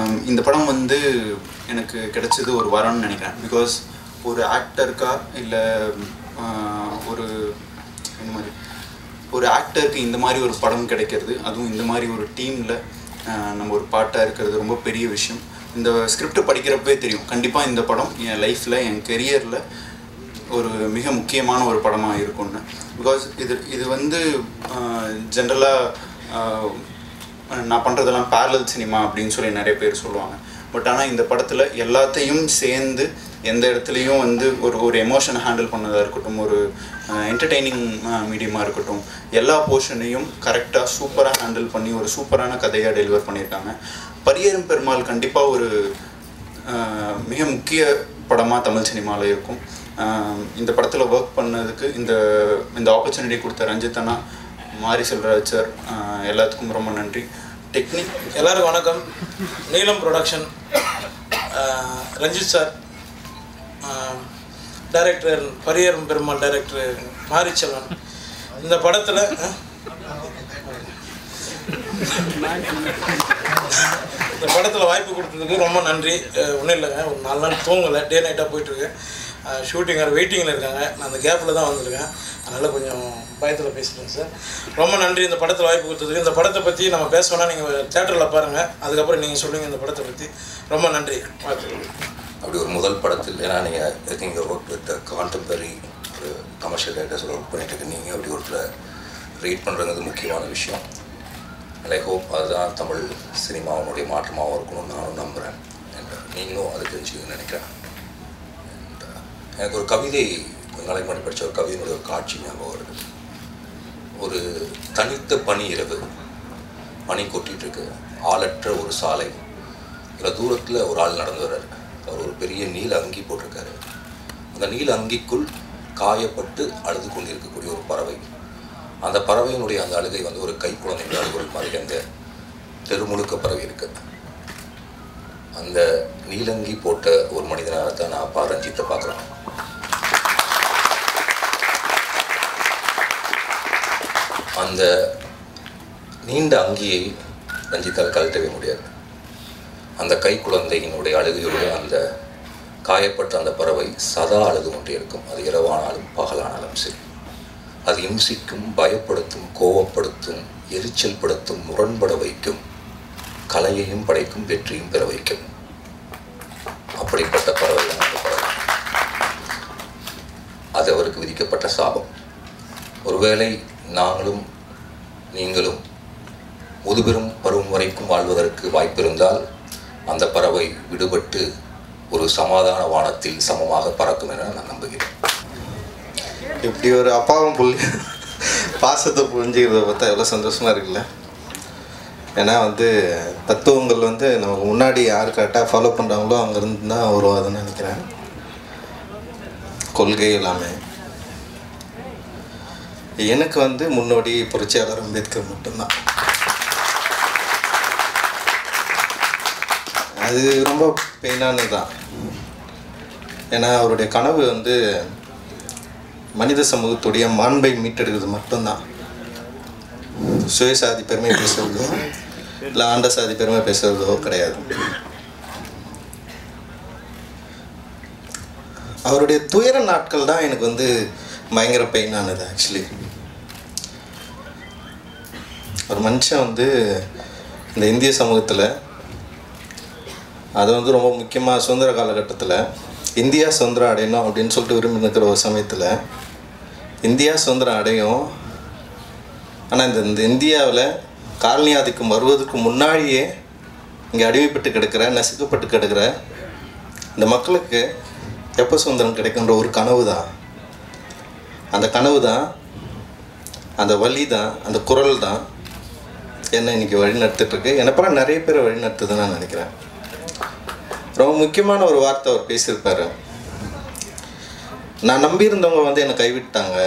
ஆம், இந்த படம் வந்து எனக்கு கிடைச்சது ஒரு வரம்னு நினைக்கிறேன் பிகாஸ் ஒரு ஆக்டருக்கா இல்லை ஒரு இந்த மாதிரி ஒரு ஆக்டருக்கு இந்த மாதிரி ஒரு படம் கிடைக்கிறது அதுவும் இந்த மாதிரி ஒரு டீமில் நம்ம ஒரு பாட்டாக இருக்கிறது ரொம்ப பெரிய விஷயம் இந்த ஸ்கிரிப்ட் படிக்கிறப்பவே தெரியும் கண்டிப்பாக இந்த படம் என் லைஃப்பில் என் கெரியரில் ஒரு மிக முக்கியமான ஒரு படமாக இருக்கும்னு பிகாஸ் இது இது வந்து ஜென்ரலாக நான் பண்ணுறதெல்லாம் பேரலல் சினிமா அப்படின்னு சொல்லி நிறைய பேர் சொல்லுவாங்க பட் ஆனால் இந்த படத்தில் எல்லாத்தையும் சேர்ந்து எந்த இடத்துலையும் வந்து ஒரு ஒரு எமோஷனை ஹேண்டில் பண்ணதாக இருக்கட்டும் ஒரு என்டர்டெய்னிங் மீடியமாக இருக்கட்டும் எல்லா போர்ஷனையும் கரெக்டாக சூப்பராக ஹேண்டில் பண்ணி ஒரு சூப்பரான கதையாக டெலிவர் பண்ணியிருக்காங்க பரியரும் பெருமாள் கண்டிப்பாக ஒரு ஆஹ் மிக முக்கிய படமாக தமிழ் சினிமாவில் இருக்கும் ஆஹ் இந்த படத்தில் ஒர்க் பண்ணதுக்கு இந்த இந்த ஆப்பர்ச்சுனிட்டி கொடுத்த ரஞ்சித் அண்ணா மாரி செல்வராஜ் சார் ஆஹ் எல்லாத்துக்கும் ரொம்ப நன்றி டெக்னிக் எல்லாருக்கும் வணக்கம் Neelam production Ranjith sir director Pariyerum Perumal director Mariselvan இந்த படத்தில் இந்த படத்தில் வாய்ப்பு கொடுத்ததுக்கு ரொம்ப நன்றி ஒன்றும் இல்லைங்க ஒரு நாலு நாள் தூங்கலை டே நைட்டாக போயிட்டுருக்கு ஷூட்டிங் வேறு வெயிட்டிங்கில் இருக்காங்க நான் அந்த கேப்பில் தான் வந்திருக்கேன் அதனால் கொஞ்சம் பயத்தில் பேசுகிறேன் சார் ரொம்ப நன்றி இந்த படத்தில் வாய்ப்பு கொடுத்ததுக்கு இந்த படத்தை பற்றி நம்ம பேசணும்னா நீங்கள் தேட்டரில் பாருங்கள் அதுக்கப்புறம் நீங்கள் சொல்லுங்கள் இந்த படத்தை பற்றி ரொம்ப நன்றி வாழ்த்துக்கள் அப்படி ஒரு முதல் படத்தில் ஏன்னா நீங்கள் இருக்கீங்க ஒர்க் வித் கான்டெம்பரரி ஒரு கமர்ஷியல் டைரக்டர்ஸில் ஒர்க் பண்ணிட்டு இருக்கு நீங்கள் அப்படி ஒருத்தர் ரீட் பண்ணுறது முக்கியமான விஷயம் ஐ ஹோப் அதுதான் தமிழ் சினிமாவுடைய மாற்றமாகவும் இருக்கணும்னு நானும் நம்புகிறேன் அண்ட் நீங்களும் அது தெரிஞ்சுக்கணும்னு நினைக்கிறேன் And, uh, எனக்கு ஒரு கவிதை கொஞ்ச நாளைக்கு முன்னாடி படித்த ஒரு கவிதையினுடைய ஒரு காட்சி ஞாபகம் வருது ஒரு தனித்த பனி இரவு பனி கொட்டிட்டு இருக்கு ஆளற்ற ஒரு சாலை இதில் தூரத்தில் ஒரு ஆள் நடந்து வர்றாரு அவர் ஒரு பெரிய நீல அங்கி போட்டிருக்காரு அந்த நீல அங்கிக்குள் காயப்பட்டு அழுது கொண்டிருக்கக்கூடிய ஒரு பறவை அந்த பறவையினுடைய அந்த அழுகை வந்து ஒரு கை குழந்தைங்க அழுகுறது மாதிரி அந்த தெருமுழுக்க பறவை இருக்கு அந்த நீலங்கி போட்ட ஒரு மனிதனாக தான் நான் அப்பா ரஞ்சித்தை பார்க்குறேன் அந்த நீண்ட அங்கியை ரஞ்சித்தால் கழட்டவே முடியாது அந்த கை குழந்தையினுடைய அழுகையோடு அந்த காயப்பட்ட அந்த பறவை சதா அழுது கொண்டே இருக்கும் அது இரவானாலும் பகலானாலும் சரி அது இம்சிக்கும் பயப்படுத்தும் கோவப்படுத்தும் எரிச்சல் படுத்தும் முரண்பட வைக்கும் கலையையும் படைக்கும் வெற்றியும் பெற வைக்கும் அப்படிப்பட்ட பறவை தான் அந்த பறவை அது அவருக்கு விதிக்கப்பட்ட சாபம் ஒருவேளை நாங்களும் நீங்களும் முதுபெரும் பருவம் வரைக்கும் வாழ்வதற்கு வாய்ப்பிருந்தால் அந்த பறவை விடுபட்டு ஒரு சமாதான வானத்தில் சமமாக பறக்கும் என நான் நம்புகிறேன் இப்படி ஒரு அப்பாவும் புள்ளி பாசத்தை புரிஞ்சுக்கிறத பார்த்தா எவ்வளோ சந்தோஷமாக இருக்குல்ல ஏன்னா வந்து தத்துவங்கள் வந்து நமக்கு முன்னாடி யார் கரெக்டாக ஃபாலோ பண்ணுறாங்களோ அங்கேருந்து தான் உருவாதுன்னு நினைக்கிறேன் கொள்கை எல்லாமே எனக்கு வந்து முன்னோடி புரட்சியாளர் அம்பேத்கர் மட்டும்தான் அது ரொம்ப பெயினானது தான் ஏன்னா அவருடைய கனவு வந்து மனித சமூகத்துடைய மாண்பை மீட்டெடுக்கிறது மட்டும்தான் சுயசாதி பெருமை பேசுறதோ இல்லை ஆண்ட சாதி பெருமை பேசுறதோ கிடையாது அவருடைய துயர நாட்கள் தான் எனக்கு வந்து பயங்கர பெயினானது ஆக்சுவலி ஒரு மனுஷன் வந்து இந்த இந்திய சமூகத்தில் அது வந்து ரொம்ப முக்கியமாக சுதந்திர காலகட்டத்தில் இந்தியா சுதந்திரம் அடையணும் அப்படின்னு சொல்லிட்டு விரும்பி நிற்கிற ஒரு சமயத்தில் இந்தியா சுதந்திரம் அடையும் ஆனால் இந்த இந்த இந்தியாவில் காலனி ஆதிக்கம் வருவதற்கு முன்னாடியே இங்கே அடிமைப்பட்டு கிடக்கிற நசுக்கப்பட்டு கிடக்கிற இந்த மக்களுக்கு எப்போ சுதந்திரம் கிடைக்குன்ற ஒரு கனவு தான் அந்த கனவு தான் அந்த வழி தான் அந்த குரல் தான் என்ன இன்னைக்கு வழி நடத்திட்டுருக்கு என்னை பார்க்க நிறைய பேரை வழி நடத்துதுன்னு நான் நினைக்கிறேன் ரொம்ப முக்கியமான ஒரு வார்த்தை அவர் பேசியிருப்பாரு நான் நம்பியிருந்தவங்க வந்து என்னை கைவிட்டாங்க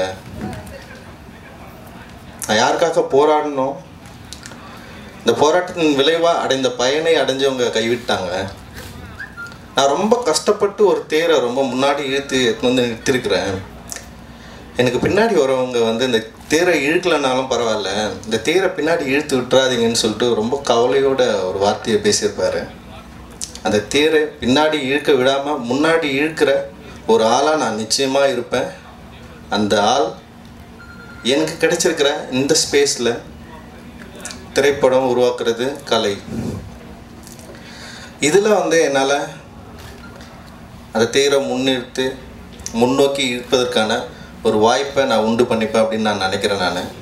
நான் யாருக்காக போராடணும் இந்த போராட்டத்தின் விளைவாக அடைந்த பயனை அடைஞ்சவங்க கைவிட்டாங்க நான் ரொம்ப கஷ்டப்பட்டு ஒரு தேரை ரொம்ப முன்னாடி இழுத்து எடுத்துன்னு வந்து நிறுத்திருக்கிறேன் எனக்கு பின்னாடி வரவங்க வந்து இந்த தேரை இழுக்கலைனாலும் பரவாயில்ல இந்த தேரை பின்னாடி இழுத்து விட்டுறாதீங்கன்னு சொல்லிட்டு ரொம்ப கவலையோட ஒரு வார்த்தையை பேசியிருப்பாரு அந்த தேரை பின்னாடி இழுக்க விடாமல் முன்னாடி இழுக்கிற ஒரு ஆளாக நான் நிச்சயமாக இருப்பேன் அந்த ஆள் எனக்கு கிடைச்சிருக்கிற இந்த ஸ்பேஸில் திரைப்படம் உருவாக்குறது கலை இதில் வந்து என்னால் அந்த தேரை முன்னிறுத்து முன்னோக்கி இழுப்பதற்கான ஒரு வாய்ப்பை நான் உண்டு பண்ணிப்பேன் அப்படின்னு நான் நினைக்கிறேன் நான்